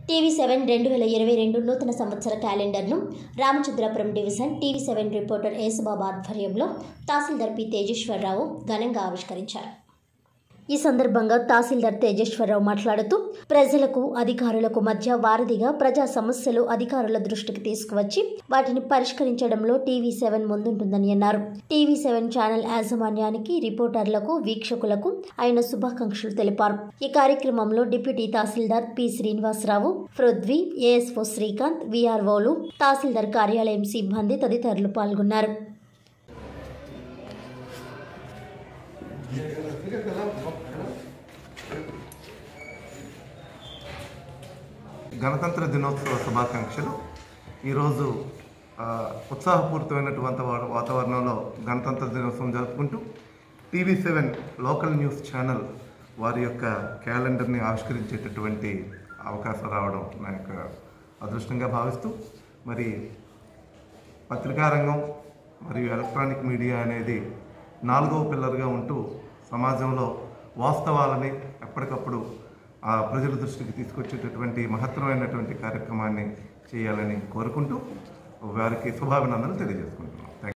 TV seven రెండు వేల ఇరవై రెండు నూతన సంవత్సర క్యాలెండర్ను Ramachandrapuram division TV seven reporter Yesubabu ఆధ్వర్యంలో తహసీల్దార్ పి తేజేశ్వరరావు ఘనంగా ఆవిష్కరించారు ఈ సందర్భంగా తహసీల్దార్ తేజేశ్వరరావు మాట్లాడుతూ ప్రజలకు అధికారులకు మధ్య వారధిగా ప్రజా సమస్యలు అధికారుల దృష్టికి తీసుకువచ్చి వాటిని పరిష్కరించడంలో టీవీ సెవెన్ ముందుంటుందని అన్నారు టీవీ సెవెన్ ఛానల్ యాజమాన్యానికి రిపోర్టర్లకు వీక్షకులకు ఆయన శుభాకాంక్షలు తెలిపారు ఈ కార్యక్రమంలో డిప్యూటీ తహసీల్దార్ పి శ్రీనివాసరావు పృథ్వీ ఏఎస్ఓ శ్రీకాంత్ విఆర్ఓలు తహసీల్దార్ కార్యాలయం సిబ్బంది తదితరులు పాల్గొన్నారు గణతంత్ర దినోత్సవ శుభాకాంక్షలు ఈరోజు ఆ, ఉత్సాహపూరితమైనటువంటి వా- వాతావరణంలో గణతంత్ర దినోత్సవం జరుపుకుంటూ TV seven local news channel వారి యొక్క క్యాలెండర్ని ఆవిష్కరించేటటువంటి అవకాశం రావడం నా యొక్క అదృష్టంగా భావిస్తూ మరి పత్రికా రంగం మరియు ఎలక్ట్రానిక్ మీడియా అనేది నాలుగవ పిల్లర్గా ఉంటూ సమాజంలో వాస్తవాలని ఎప్పటికప్పుడు ఆ ప్రజల దృష్టికి తీసుకొచ్చేటటువంటి మహత్తరమైనటువంటి కార్యక్రమాన్ని చేయాలని కోరుకుంటూ వారికి శుభాభినందనలు తెలియజేసుకుంటున్నాం థ్యాంక్ యూ.